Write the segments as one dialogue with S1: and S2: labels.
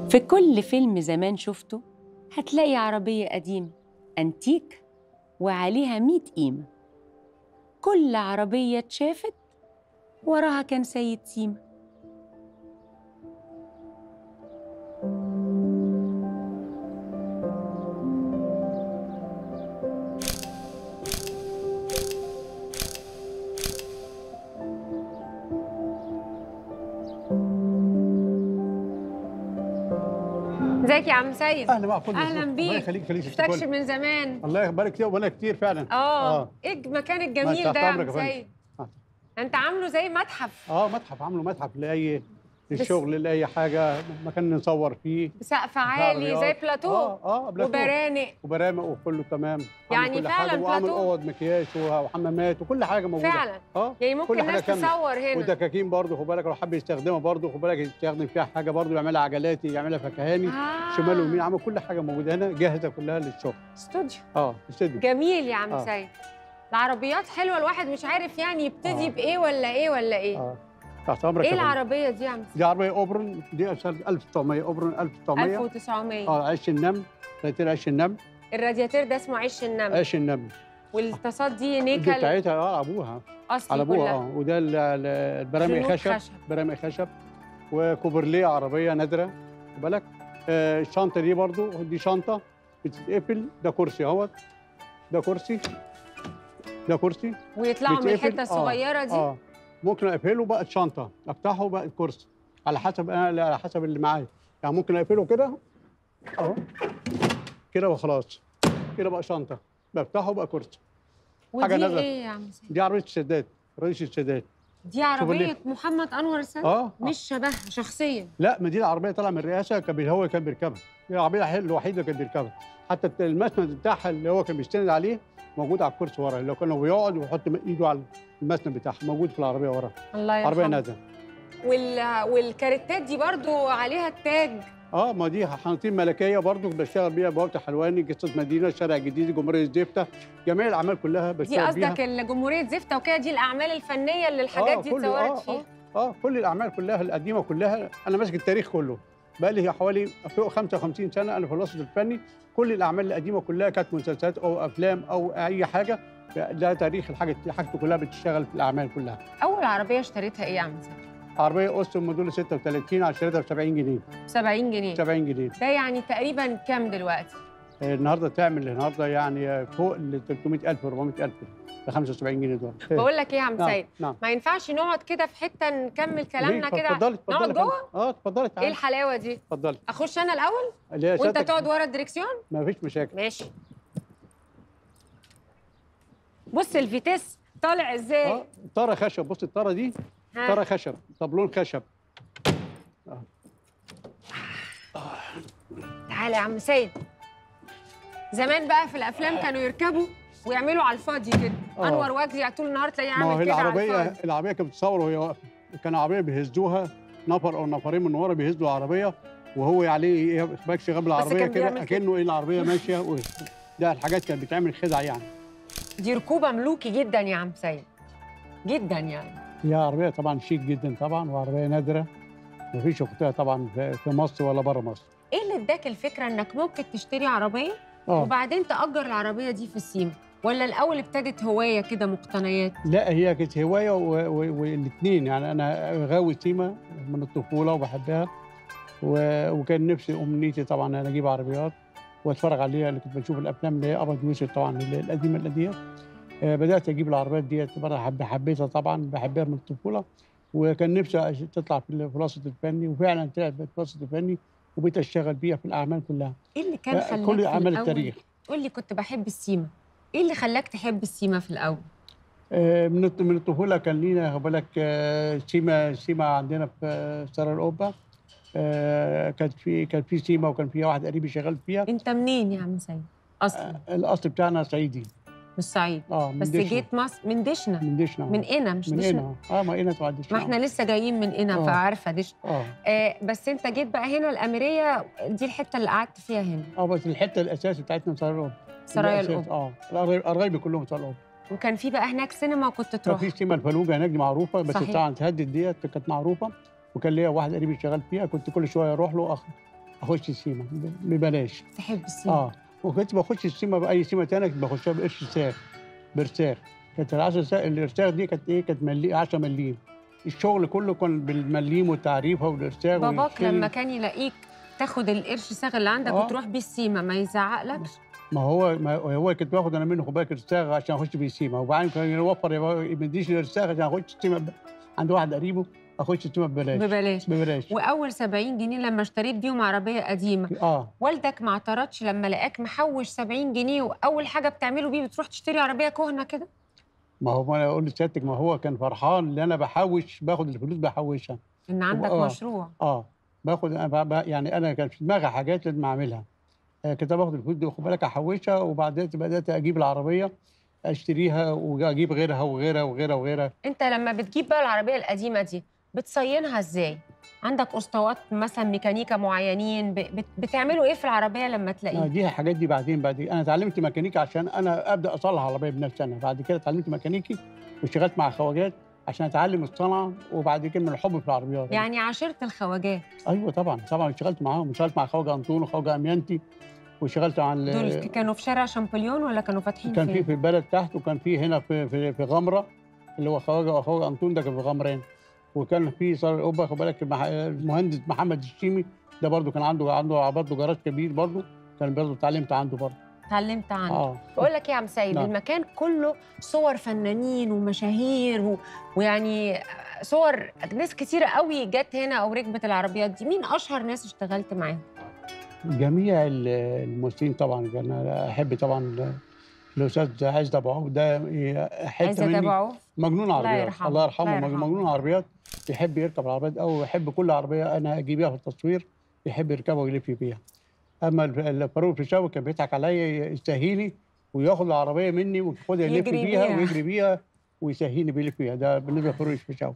S1: في كل فيلم زمان شفته هتلاقي عربية قديمة أنتيك وعليها مية قيمة كل عربية اتشافت وراها كان سيد سيما
S2: ازيك يا عم سيد
S3: اهلا بقى كل
S2: اهلا
S3: الله
S2: بيك
S3: يخليك خليك
S2: شفتكش من زمان
S3: الله يبارك فيك وبقالك كتير فعلا
S2: اه ايه المكان الجميل
S3: تحت
S2: ده يا
S3: أمرك
S2: عم
S3: يا فندم.
S2: سيد
S3: آه.
S2: انت عامله زي متحف
S3: اه متحف عامله متحف لاي للشغل لاي حاجه مكان نصور فيه
S2: بسقف عالي زي
S3: عربيات.
S2: بلاتو
S3: اه اه بلاتو
S2: وبرانق
S3: وبرامق وكله تمام
S2: يعني
S3: عامل كل
S2: فعلا
S3: حاجه وعامل
S2: بلاتو؟
S3: اوض مكياج وحمامات وكل حاجه موجوده
S2: فعلا
S3: اه
S2: يعني ممكن
S3: كل حاجه
S2: الناس
S3: كامله
S2: تصور هنا
S3: ودكاكين برضه خد بالك لو حب يستخدمها برضه خد بالك يستخدم فيها حاجه برضه يعملها عجلات يعملها فكهاني
S2: آه.
S3: شمال ويمين عامل كل حاجه موجوده هنا جاهزه كلها للشغل
S2: استوديو
S3: اه استديو
S2: جميل يا عم
S3: آه.
S2: سيد العربيات حلوه الواحد مش عارف يعني يبتدي
S3: آه.
S2: بايه ولا ايه ولا ايه
S3: اه تحت امرك
S2: ايه
S3: يا فندم.
S2: العربيه دي يا عم سيد
S3: دي عربيه اوبرن دي سنه 1900 اوبرن 1900
S2: 1900
S3: اه عيش النمل راديتير عيش النمل
S2: الرادياتير ده اسمه عيش النمل
S3: عيش النمل
S2: والتصاد دي
S3: دي
S2: نيكل
S3: بتاعتها اه ابوها
S2: اصلي
S3: على ابوها
S2: كلها
S3: اه وده ال- ال- البرامج
S2: جنود
S3: خشب
S2: خشب.
S3: برامج خشب وكوبرليه عربيه نادره خد بالك آه الشنطه دي برضو دي شنطه بتتقفل ده كرسي اهوت ده كرسي ده كرسي
S2: ويطلعوا من
S3: بيتقفل.
S2: الحته الصغيره دي
S3: اه ممكن اقفله بقى الشنطه افتحه بقى الكرسي على حسب انا على حسب اللي معايا يعني ممكن اقفله كده اهو كده وخلاص كده بقى شنطه بفتحه بقى كرسي حاجة
S2: ودي
S3: نازلة.
S2: ايه يا عم سيد
S3: دي عربيه السداد رئيس السداد
S2: دي عربيه
S3: ليه.
S2: محمد انور السادات
S3: اه
S2: مش شبهها شخصيا
S3: لا ما دي العربيه طالعه من الرئاسه كان بي- هو كان بيركبها دي العربيه الحل- الوحيده اللي كان بيركبها حتى الت- المسند بتاعها اللي هو كان بيستند عليه موجود على الكرسي ورا لو كان هو بيقعد ويحط م- ايده على المسند بتاعها موجود في العربيه ورا
S2: الله يرحمه
S3: عربيه نازله
S2: وال... والكاريتات دي برضو عليها التاج
S3: اه ما دي حنطين ملكيه برضو بشتغل بيها بوابه حلواني قصه مدينه الشارع الجديد جمهوريه زفته جميع الاعمال كلها
S2: دي
S3: بشتغل بيها
S2: قصدك الجمهوريه زفته وكده دي الاعمال الفنيه اللي الحاجات
S3: آه،
S2: دي
S3: كل-
S2: اتصورت
S3: آه،
S2: فيها
S3: اه كل الاعمال كلها القديمه كلها انا ماسك التاريخ كله بقى لي حوالي فوق 55 سنه انا في الوسط الفني كل الاعمال القديمه كلها كانت مسلسلات او افلام او اي حاجه ده تاريخ الحاجه حاجته كلها بتشتغل في الاعمال كلها
S2: اول عربيه اشتريتها ايه يا عم سيد
S3: عربيه اوستن موديل 36 على شريتها ب 70 جنيه
S2: 70 جنيه
S3: 70 جنيه
S2: ده يعني تقريبا كام دلوقتي
S3: آه، النهارده تعمل النهارده يعني فوق ال 300000 400000 ب 75 جنيه دول
S2: بقول لك ايه يا عم
S3: نعم
S2: سيد
S3: نعم
S2: ما ينفعش نقعد كده في حته نكمل كلامنا
S3: ليه؟
S2: كده
S3: اتفضلي اتفضلي
S2: نقعد
S3: يا فندم.
S2: جوه
S3: اه اتفضلي
S2: ايه
S3: تعالي
S2: الحلاوه دي
S3: اتفضلي
S2: اخش انا الاول
S3: اللي هي
S2: وانت
S3: سيادتك-
S2: تقعد ورا الدريكسيون
S3: ما فيش مشاكل
S2: ماشي بص الفيتيس طالع ازاي
S3: اه طاره خشب بص الطاره دي
S2: ها.
S3: طاره خشب طبلون خشب
S2: تعالى يا عم سيد زمان بقى في الافلام كانوا يركبوا ويعملوا على الفاضي كده
S3: آه.
S2: انور وجدي طول النهار تلاقيه
S3: ما هو
S2: عامل
S3: هي
S2: كده على
S3: العربيه
S2: الفاضي
S3: العربيه كانت بتصور وهي واقفه كان عربيه بيهزوها نفر او نفرين من ورا بيهزوا العربيه وهو عليه باك شغال بالعربيه
S2: كان
S3: كده
S2: بيعمل كده.
S3: اكنه ايه العربيه ماشيه و... ده الحاجات كانت بتعمل خدع يعني
S2: دي ركوبه ملوكي جدا يا عم سيد جدا يعني
S3: هي عربيه طبعا شيك جدا طبعا وعربيه نادره ما فيش اختها طبعا في في مصر ولا بره مصر
S2: ايه اللي اداك الفكره انك ممكن تشتري عربيه
S3: اه
S2: وبعدين تاجر العربيه دي في السيما ولا الاول ابتدت هوايه كده مقتنيات
S3: لا هي كانت هوايه والاثنين يعني انا غاوي سيما من الطفوله وبحبها و- وكان نفسي امنيتي طبعا انا اجيب عربيات واتفرج عليها اللي كنت بشوف الافلام اللي هي ابيض واسود طبعا اللي هي القديمه اللي ديت آه، بدات اجيب العربيات ديت برضه حب حبيتها طبعا بحبها من الطفوله وكان نفسي أش- تطلع في ال- في الوسط الفني وفعلا طلعت في الوسط الفني وبقيت اشتغل بيها في الاعمال كلها
S2: ايه اللي كان خلاك
S3: كل
S2: في
S3: اعمال
S2: الأول-
S3: التاريخ
S2: قول لي كنت بحب السيما ايه اللي خلاك تحب السيما في الاول
S3: آه، من الط- من الطفوله كان لينا خد بالك آه، سيما سيما عندنا في آه، سراء القبه آه، كانت في كان في سيما وكان في واحد قريبي شغال فيها
S2: انت منين يا عم سيد اصلا
S3: آه، الاصل بتاعنا صعيدي
S2: من الصعيد
S3: اه من
S2: بس
S3: دشنا.
S2: جيت مصر من دشنا
S3: من دشنا
S2: من قنا مش
S3: من
S2: دشنا
S3: هنا اه ما هنا تبع دشنا
S2: ما احنا لسه جايين من قنا
S3: آه.
S2: فعارفه دشنا
S3: اه
S2: آه بس انت جيت بقى هنا الاميريه دي الحته اللي قعدت فيها هنا
S3: اه بس الحته الاساسيه بتاعتنا سراء القبه
S2: سرايا
S3: الأساس،
S2: القبه
S3: اه القرايب- قرايبي كلهم سراء القبه
S2: وكان في بقى هناك سينما وكنت
S3: كان
S2: تروح
S3: في سيما الفلوجه هناك دي معروفه بس
S2: صحيح.
S3: طبعا تهدد ديت كانت معروفه وكان ليا واحد قريبي شغال فيها كنت كل شويه اروح له اخ اخش السيما ب- ببلاش
S2: تحب السيما
S3: اه وكنت بخش السيما باي سيما تانية كنت بخشها بقرش ساغ برساغ كانت ال 10 ساغ الارساغ دي كانت ايه كانت ملي 10 مليم الشغل كله كان بالمليم والتعريفه والارساغ
S2: باباك
S3: والشيل.
S2: لما كان يلاقيك تاخد القرش ساغ اللي عندك
S3: آه.
S2: وتروح بيه السيما ما يزعقلكش
S3: ما هو ما هو كنت باخد انا منه خباك ارساغ عشان اخش بيه السيما وبعدين كان يوفر يبقى- ما يديش الارساغ عشان اخش السيما ب- عند واحد قريبه اخش السيما ببلاش
S2: ببلاش
S3: ببلاش
S2: واول 70 جنيه لما اشتريت بيهم عربيه قديمه
S3: اه
S2: والدك ما اعترضش لما لقاك محوش 70 جنيه واول حاجه بتعمله بيه بتروح تشتري عربيه كهنه كده
S3: ما هو ما انا اقول لسيادتك ما هو كان فرحان ان انا بحوش باخد الفلوس بحوشها
S2: ان عندك
S3: آه.
S2: مشروع
S3: اه باخد أنا ب- ب- يعني انا كان في دماغي حاجات لازم اعملها آه كنت باخد الفلوس دي واخد بالك احوشها وبعدين بدات اجيب العربيه اشتريها واجيب غيرها وغيرها وغيرها وغيرها
S2: انت لما بتجيب بقى العربيه القديمه دي بتصينها ازاي عندك اسطوات مثلا ميكانيكا معينين ب- بت- بتعملوا ايه في العربيه لما
S3: آه
S2: تلاقيه
S3: دي الحاجات دي بعدين بعد انا اتعلمت ميكانيكي عشان انا ابدا اصلح العربيه بنفسي انا بعد كده اتعلمت ميكانيكي واشتغلت مع خواجات عشان اتعلم الصنعه وبعد كده من الحب في العربيات
S2: يعني عاشرت الخواجات
S3: ايوه طبعا طبعا اشتغلت معاهم اشتغلت مع خواجه انطون وخواجه اميانتي واشتغلت مع ال-
S2: دول كانوا في شارع شامبليون ولا كانوا فاتحين
S3: كان في
S2: فين؟
S3: في البلد تحت وكان في هنا في في, في غمره اللي هو خواجه واخوه انطون ده كان في غمرين وكان في صار القبه خد بالك المح- المهندس محمد الشيمي ده برضو كان عنده عنده برضو جراج كبير برضو كان برضو اتعلمت عنده برضو
S2: اتعلمت عنه
S3: اه
S2: بقول لك ايه يا عم سيد
S3: نعم.
S2: المكان كله صور فنانين ومشاهير و... ويعني صور ناس كتيرة قوي جت هنا او ركبت العربيات دي مين اشهر ناس اشتغلت معاهم
S3: جميع ال- الممثلين طبعا انا احب طبعا الاستاذ عايز ابو عوف ده حته
S2: عايزه
S3: مني
S2: اتابعه
S3: مجنون
S2: الله
S3: عربيات
S2: يرحمه،
S3: الله يرحمه,
S2: الله يرحمه.
S3: مجنون عربيات يحب يركب العربيات او يحب كل عربيه انا اجيبها في التصوير يحب يركبها ويلف بيها اما الف- الفاروق الفيشاوي كان بيضحك عليا يستهيني وياخد العربيه مني وياخدها يلف
S2: يجري
S3: بيها
S2: بيها.
S3: ويجري بيها ويسهيني بيلف بيها ده بالنسبه لفاروق الفيشاوي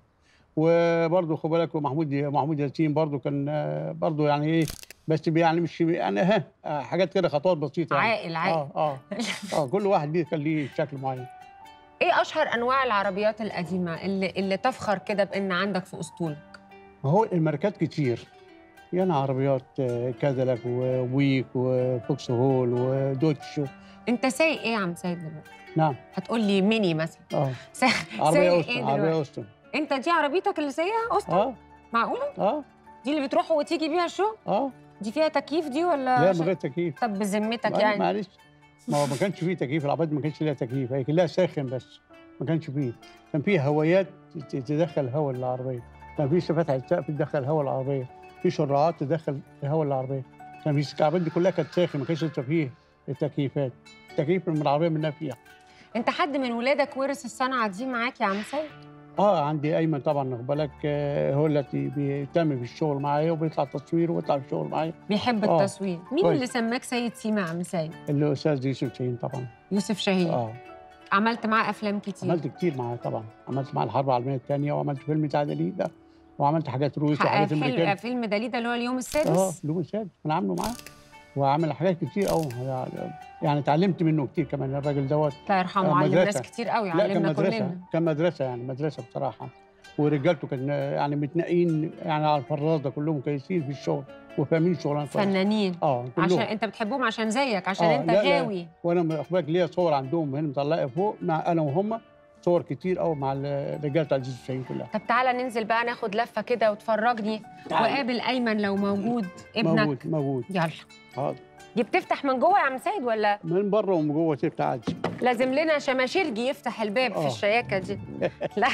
S3: وبرضه خد بالك محمود محمود ياسين برضه كان آه، برضه يعني ايه بس يعني مش يعني ها آه، حاجات كده خطوات بسيطه يعني.
S2: عاقل عاقل
S3: اه اه اه كل واحد ليه كان ليه شكل معين
S2: ايه اشهر انواع العربيات القديمه اللي اللي تفخر كده بان عندك في اسطولك
S3: ما هو الماركات كتير يعني عربيات آه، كاديلاك وويك وفوكس هول ودوتش
S2: انت سايق ايه يا عم سيد دلوقتي
S3: نعم
S2: هتقول لي ميني مثلا
S3: اه
S2: سايق
S3: عربية
S2: سايق
S3: أوستن
S2: ايه
S3: عربية
S2: دلوقتي
S3: أوستن
S2: انت دي عربيتك اللي سايقها اصلا
S3: اه
S2: معقوله
S3: اه
S2: دي اللي بتروح وتيجي بيها الشغل
S3: اه
S2: دي فيها تكييف دي ولا
S3: لا
S2: عشان-
S3: من غير تكييف
S2: طب بذمتك
S3: معلش-
S2: يعني
S3: معلش ما هو ما كانش فيه تكييف العربيات ما كانش ليها تكييف هي كان لها ساخن بس ما كانش فيه كان فيه هوايات ت- تدخل هواء للعربيه كان في فتحه السقف تدخل هواء العربيه في شراعات تدخل هواء العربيه كان في العربيات دي كلها كانت ساخن ما كانش لسه فيه التكييفات التكييف من العربيه منها فيها
S2: انت حد من ولادك ورث الصنعه دي معاك يا عم سيد
S3: اه عندي ايمن طبعا خد بالك آه، هو اللي بيهتم بالشغل معايا وبيطلع تصوير ويطلع الشغل معايا
S2: بيحب
S3: آه،
S2: التصوير مين
S3: كويس.
S2: اللي سماك سيد سيما يا عم سيد
S3: الاستاذ يوسف شاهين طبعا
S2: يوسف شاهين
S3: اه
S2: عملت معاه افلام كتير
S3: عملت كتير معاه طبعا عملت معاه الحرب العالميه الثانيه وعملت فيلم بتاع دليل وعملت حاجات روس
S2: حقق
S3: وحاجات
S2: فيلم
S3: امريكيه
S2: فيلم داليدا اللي هو اليوم
S3: اه
S2: السادس
S3: لومن ساد انا عامله معاه وعامل حاجات كتير قوي يعني اتعلمت منه كتير كمان الراجل دوت
S2: الله يرحمه
S3: آه،
S2: علم
S3: مدرسة.
S2: ناس كتير قوي
S3: لا كان
S2: علمنا
S3: مدرسه
S2: كلنا
S3: كان مدرسه يعني مدرسه بصراحه ورجالته كان يعني متنقين يعني على الفرازه كلهم كويسين في الشغل وفاهمين شغلانه كويس
S2: فنانين
S3: اه كلهم
S2: عشان انت بتحبهم عشان زيك عشان
S3: آه،
S2: انت
S3: لا، لا.
S2: غاوي
S3: وانا اخبارك ليا صور عندهم هنا مطلعه فوق مع انا وهم صور كتير قوي مع الرجاله بتاع الجيش الشهيد كلها
S2: طب تعالى ننزل بقى ناخد لفه كده وتفرجني وقابل ايمن لو موجود ابنك
S3: موجود موجود
S2: يلا
S3: حاضر
S2: دي بتفتح من جوه يا عم سيد ولا
S3: من بره ومن جوه تفتح عادي
S2: لازم لنا شماشيرجي يفتح الباب في
S3: آه.
S2: الشياكه دي لا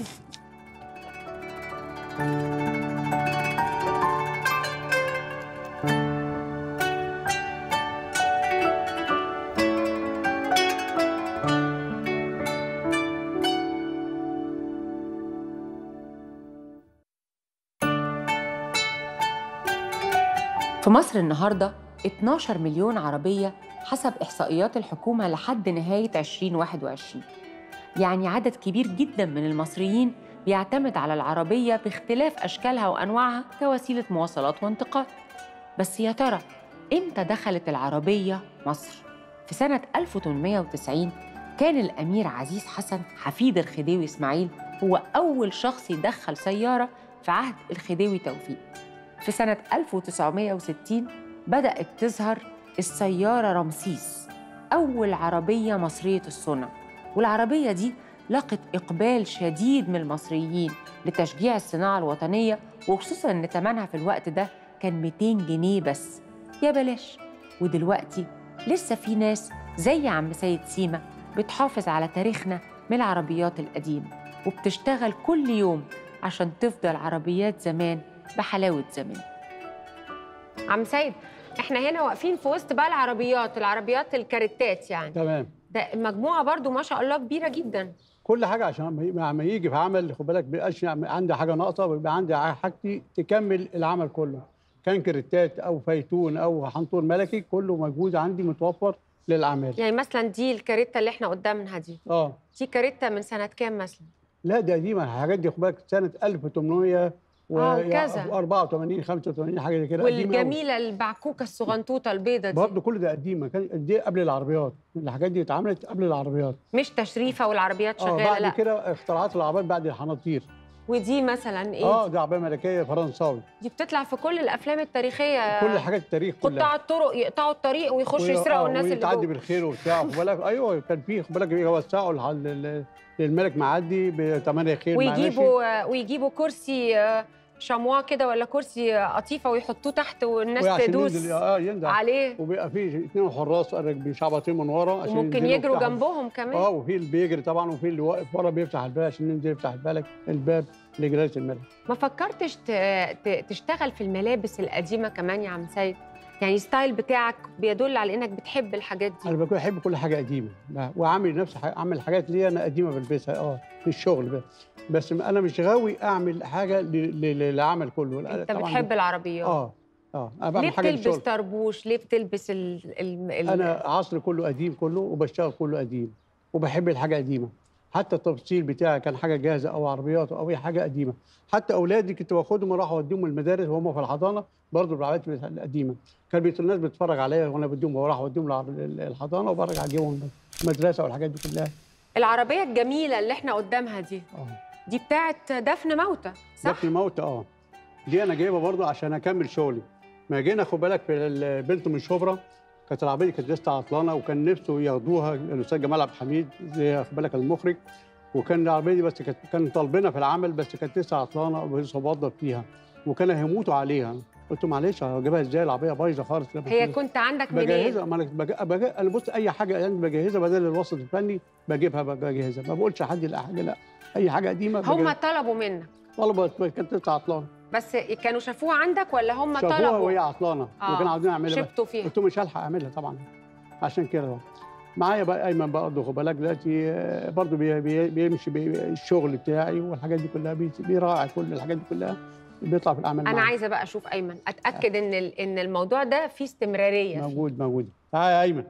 S1: في مصر النهاردة 12 مليون عربية حسب إحصائيات الحكومة لحد نهاية 2021 يعني عدد كبير جدا من المصريين بيعتمد على العربية باختلاف أشكالها وأنواعها كوسيلة مواصلات وانتقال بس يا ترى إمتى دخلت العربية مصر؟ في سنة 1890 كان الأمير عزيز حسن حفيد الخديوي إسماعيل هو أول شخص يدخل سيارة في عهد الخديوي توفيق
S2: في سنة 1960 بدأت تظهر السيارة رمسيس أول عربية مصرية الصنع والعربية دي لقت إقبال شديد من المصريين لتشجيع الصناعة الوطنية وخصوصا إن ثمنها في الوقت ده كان 200 جنيه بس يا بلاش ودلوقتي لسه في ناس زي عم سيد سيما بتحافظ على تاريخنا من العربيات القديمة وبتشتغل كل يوم عشان تفضل عربيات زمان بحلاوة زمان عم سيد احنا هنا واقفين في وسط بقى العربيات العربيات الكاريتات يعني
S3: تمام
S2: ده مجموعة برضو ما شاء الله كبيرة جدا
S3: كل حاجه عشان ما- ما يجي في عمل خد بالك بيبقاش عندي حاجه ناقصه بيبقى عندي حاجتي تكمل العمل كله كان كريتات او فيتون او حنطور ملكي كله موجود عندي متوفر للاعمال
S2: يعني مثلا دي الكاريتا اللي احنا قدامنا دي
S3: اه
S2: دي كاريتا من سنة كام مثلا
S3: لا ده قديمه الحاجات دي خد بالك سنه 1800 و
S2: آه، وكذا.
S3: 84 85 حاجه زي كده قديمة أوي.
S2: والجميلة البعكوكة الصغنطوطة البيضة دي
S3: برضه كل ده قديمه كان دي قبل العربيات الحاجات دي اتعملت قبل العربيات
S2: مش تشريفة والعربيات
S3: اه
S2: شغالة
S3: بعد
S2: لا
S3: كده اختراعات العربيات بعد الحناطير
S2: ودي مثلا ايه
S3: اه دي عربيه ملكيه فرنساوي
S2: دي بتطلع في كل الافلام التاريخيه
S3: كل حاجات التاريخ كلها
S2: قطاع الطرق يقطعوا الطريق ويخشوا
S3: وي-
S2: يسرقوا
S3: آه،
S2: الناس اللي
S3: ويتعدي
S2: جوه
S3: بالخير وبتاع خد بالك ايوه كان في خد بالك يوسعوا الح- لل- للملك معدي بثمانية خير مع ماشي.
S2: ويجيبوا ويجيبوا كرسي آه، شمواه كده ولا كرسي آه، قطيفه ويحطوه تحت والناس
S3: وعشان
S2: تدوس
S3: ينزل اه ينزل
S2: عليه
S3: وبيبقى في اثنين حراس بيشعبطين من ورا عشان
S2: وممكن
S3: ينزلوا
S2: يجروا
S3: وبتاع.
S2: جنبهم كمان
S3: اه وفي اللي بيجري طبعا وفي اللي واقف ورا بيفتح الباب عشان ينزل يفتح الباب الباب لجلاله الملك
S2: ما فكرتش ت- ت- تشتغل في الملابس القديمه كمان يا عم سيد يعني الستايل بتاعك بيدل على انك بتحب الحاجات دي
S3: انا بكون احب كل حاجه قديمه لا، وعامل نفس ح- اعمل حاجات ليا انا قديمه بلبسها اه في الشغل بس بس انا مش غاوي اعمل حاجه ل- ل- للعمل كله لا،
S2: انت
S3: طبعاً
S2: بتحب العربيات
S3: اه اه انا
S2: ليه
S3: بعمل حاجه
S2: بتلبس
S3: للشغل
S2: طربوش ليه بتلبس ال ال ال
S3: انا عصري كله قديم كله وبشتغل كله قديم وبحب الحاجه قديمه حتى التفصيل بتاعي كان حاجه جاهزه او عربيات او اي حاجه قديمه حتى اولادي كنت باخدهم اروح اوديهم المدارس وهم في الحضانه برضه بالعربيات القديمه كان بيت الناس بتتفرج عليا وانا بديهم بروح اوديهم العر- الحضانه وبرجع اجيبهم المدرسه والحاجات دي كلها
S2: العربيه الجميله اللي احنا قدامها دي
S3: اه
S2: دي بتاعت دفن موتى صح
S3: دفن الموت اه دي انا جايبها برضه عشان اكمل شغلي ما جينا خد بالك في البنت من شبرا كانت العربيه دي كانت لسه عطلانه وكان نفسه ياخدوها الاستاذ جمال عبد الحميد زي خد بالك المخرج وكان العربيه دي بس كانت كان طالبينها في العمل بس كانت لسه عطلانه ولسه بوظف فيها وكانوا هيموتوا عليها قلت له معلش هجيبها ازاي العربيه بايظه خالص لا، بس
S2: هي كنت عندك منين
S3: بجهزها ما انا بج... بج... انا بص اي حاجه يعني بجهزها بدل الوسط الفني بجيبها بجهزها ما بقولش لحد لا حاجه لا اي حاجه قديمه
S2: هم
S3: بجهزها.
S2: طلبوا منك
S3: طلبت كانت لسه عطلانه
S2: بس كانوا شافوها عندك ولا هم
S3: شافوها
S2: طلبوا
S3: وهي عطلانه
S2: آه.
S3: وكانوا عاوزين اعملها بس
S2: شبتوا فيها
S3: قلت له مش هلحق اعملها طبعا عشان كده بقى. معايا بقى ايمن برضه خد بالك دلوقتي آه، برضه بي بي بيمشي بي الشغل بتاعي والحاجات دي كلها بي- بيراعي كل الحاجات دي كلها بيطلع في الاعمال
S2: انا
S3: معايا.
S2: عايزه بقى اشوف ايمن اتاكد ان ال- ان الموضوع ده فيه استمراريه فيه.
S3: موجود موجود تعالى يا ايمن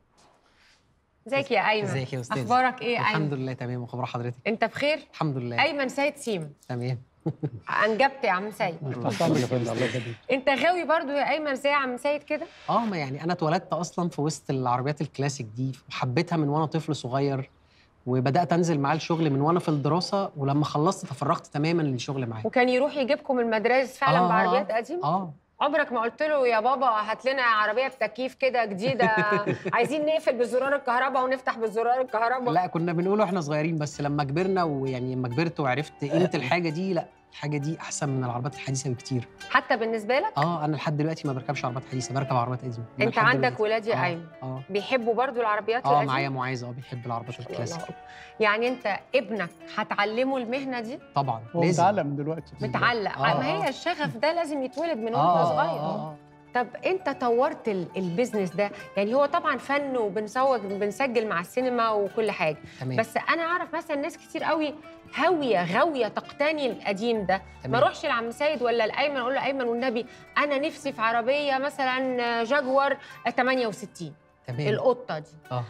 S2: ازيك يا ايمن
S4: ازيك يا استاذ
S2: اخبارك ايه يا
S4: الحمد
S2: ايمن
S4: لله تمام وخبر حضرتك
S2: انت بخير
S4: الحمد لله
S2: ايمن سيد سيما
S4: تمام
S2: انجبت يا عم سيد
S3: تحت امرك يا فندم الله يخليك
S2: انت غاوي برضو يا ايمن زي عم سيد كده
S4: اه ما يعني انا اتولدت اصلا في وسط العربيات الكلاسيك دي وحبيتها من وانا طفل صغير وبدات انزل معاه الشغل من وانا في الدراسه ولما خلصت تفرغت تماما للشغل معاه
S2: وكان يروح يجيبكم المدارس فعلا
S4: آه.
S2: بعربيات قديمه
S4: اه
S2: عمرك ما قلت له يا بابا هات لنا عربيه بتكييف كده جديده عايزين نقفل بزرار الكهرباء ونفتح بزرار الكهرباء
S4: لا كنا بنقوله واحنا صغيرين بس لما كبرنا ويعني لما كبرت وعرفت قيمه الحاجه دي لا الحاجه دي احسن من العربيات الحديثه بكتير
S2: حتى بالنسبه لك
S4: اه انا لحد دلوقتي ما بركبش عربيات حديثه بركب عربيات قديمه
S2: انت
S4: لحد
S2: عندك
S4: دلوقتي.
S2: ولاد يا
S4: آه،
S2: ايمن
S4: اه
S2: بيحبوا برضو العربيات
S4: اه
S2: القديمة؟
S4: معايا معاذ اه بيحب العربيات
S2: الله
S4: الكلاسيك
S2: أكبر. يعني انت ابنك هتعلمه المهنه دي
S4: طبعا
S3: هو
S4: لازم
S3: متعلم دلوقتي
S2: متعلق
S4: آه،
S2: ما هي
S4: آه.
S2: الشغف ده لازم يتولد من وانت
S4: آه،
S2: صغير
S4: آه، آه.
S2: طب انت طورت ال- البيزنس ده يعني هو طبعا فن وبنسوق بنسجل مع السينما وكل حاجه
S4: تمام
S2: بس انا اعرف مثلا ناس كتير قوي هاويه غاويه تقتني القديم ده ما
S4: تمام.
S2: اروحش لعم سيد ولا لايمن اقول له ايمن والنبي انا نفسي في عربيه مثلا جاكوار 68
S4: تمام
S2: القطه دي
S4: اه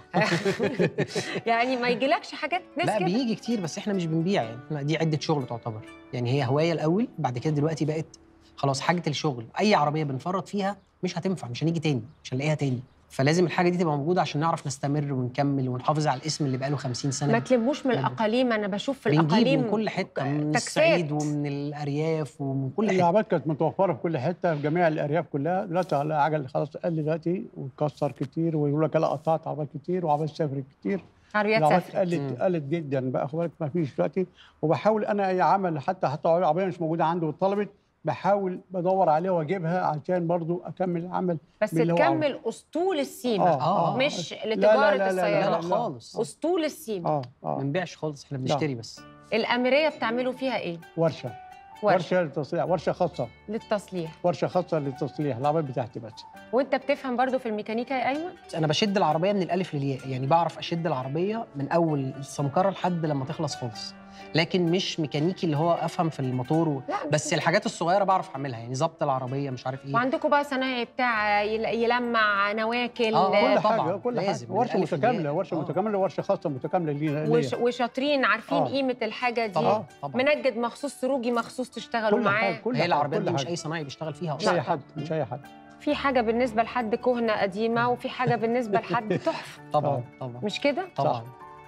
S2: يعني ما يجيلكش حاجات ناس
S4: لا
S2: كده
S4: بيجي كتير بس احنا مش بنبيع يعني احنا دي عده شغل تعتبر يعني هي هوايه الاول بعد كده دلوقتي بقت خلاص حاجه الشغل اي عربيه بنفرط فيها مش هتنفع مش هنيجي تاني مش هنلاقيها تاني فلازم الحاجه دي تبقى موجوده عشان نعرف نستمر ونكمل ونحافظ على الاسم اللي بقاله 50 سنه
S1: ما تلموش من
S4: يعني
S1: الاقاليم انا بشوف في
S4: بنجيب
S1: الاقاليم
S4: من كل حته من
S1: تكسات.
S4: الصعيد ومن الارياف ومن كل حته
S3: العربيات كانت متوفره في كل حته في جميع الارياف كلها دلوقتي العجل خلاص قل دلوقتي واتكسر كتير ويقول لك لا قطعت عربيات كتير وعربيات سافر كتير
S1: عربيات
S3: العربيات
S1: سافر
S3: قلت
S4: مم.
S3: قلت جدا بقى خد بالك ما فيش دلوقتي وبحاول انا اي عمل حتى حتى عربيه مش موجوده عندي واتطلبت بحاول بدور عليها واجيبها عشان برضو اكمل العمل
S1: بس
S3: باللي هو
S1: تكمل اسطول السيمه
S4: آه.
S1: مش
S3: لا،
S1: لتجاره
S3: لا، لا، لا،
S4: لا
S1: السيارات
S4: لا خالص
S1: اسطول السيمه
S3: اه
S4: ما
S3: اه
S4: بنبيعش خالص احنا بنشتري بس
S1: الاميريه بتعملوا فيها ايه
S3: ورشه
S1: ورشه
S3: ورشه للتصليح ورشه خاصه
S1: للتصليح
S3: ورشه خاصه للتصليح العربيات بتاعتي بس
S1: وانت بتفهم برضو في الميكانيكا يا ايمن
S4: انا بشد العربيه من الالف للياء يعني بعرف اشد العربيه من اول السمكره لحد لما تخلص خالص لكن مش ميكانيكي اللي هو افهم في الموتور و...
S1: لا مش
S4: بس الحاجات الصغيره بعرف اعملها يعني ظبط العربيه مش عارف ايه
S1: وعندكم بقى صنايعي بتاع يل- يلمع نواكل
S4: آه،
S3: كل
S4: طبعاً،
S3: حاجه كل حاجه
S4: لازم، من
S3: ورشه
S4: الألف
S3: متكامله
S4: للياء.
S3: ورشه
S4: آه.
S3: متكامله ورشه خاصه متكامله لينا
S1: وش
S3: ليا.
S1: وشاطرين عارفين
S3: آه.
S1: قيمه الحاجه دي
S4: طبعا طبعا
S1: منجد مخصوص سروجي مخصوص تشتغلوا
S3: كل
S1: معاه
S3: حاجه كل
S4: هي
S3: حاجه
S4: العربيات
S3: كل
S4: دي مش
S3: حاجه
S4: اي صنايعي بيشتغل فيها
S3: مش
S4: اصلا
S3: اي حد مش اي حد
S1: في حاجه بالنسبه لحد كهنه قديمه وفي حاجه بالنسبه لحد تحفه
S4: طبعا
S3: آه.
S4: طبعا
S1: مش كده
S4: طبعا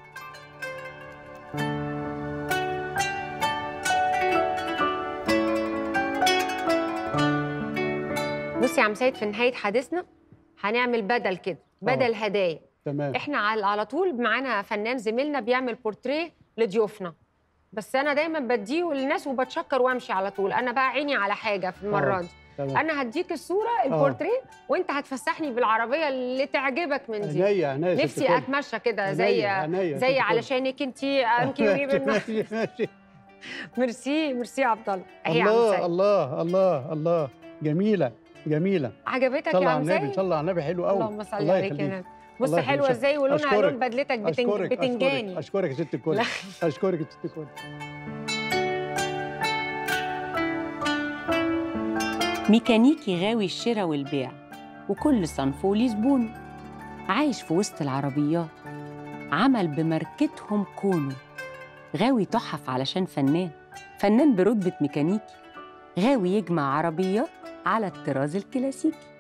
S1: بصي يا عم سيد في نهايه حديثنا هنعمل بدل كده بدل هدايا
S3: تمام
S1: احنا على على طول معانا فنان زميلنا بيعمل بورتريه لضيوفنا بس انا دايما بديه للناس وبتشكر وامشي على طول انا بقى عيني على حاجه في المره
S3: آه.
S1: دي
S3: تمام
S1: انا هديك الصوره البورتريه وانت هتفسحني بالعربيه اللي تعجبك من دي
S3: عينيا عينيا يا ست
S1: نفسي
S3: الكل.
S1: اتمشى كده
S3: عينيا،
S1: زي
S3: عينيا يا ست
S1: زي
S3: الكل.
S1: علشانك انت انت قريبه من-
S3: ماشي ماشي
S1: ميرسي ميرسي يا عبد الله اهي يا عم
S3: الله
S1: سيد
S3: الله الله الله جميله جميله
S1: عجبتك
S3: صلى
S1: يا
S3: على
S1: عم
S3: النبي
S1: سيد
S3: صلى على النبي حلو قوي
S1: اللهم صل
S3: الله
S1: عليك يا
S3: يخليك.
S1: نبي بص
S3: الله
S1: حلوه
S3: يخليك.
S1: ازاي ولونها
S3: أشكرك.
S1: لون بدلتك بتنج...
S3: اشكرك
S1: بتنجاني
S3: اشكرك اشكرك يا ست الكل
S1: لا.
S3: اشكرك يا ست الكل
S2: ميكانيكي غاوي الشراء والبيع وكل صنف وليه زبونه عايش في وسط العربيات عمل بماركتهم كونه غاوي تحف علشان فنان فنان برتبة ميكانيكي غاوي يجمع عربيات على الطراز الكلاسيكي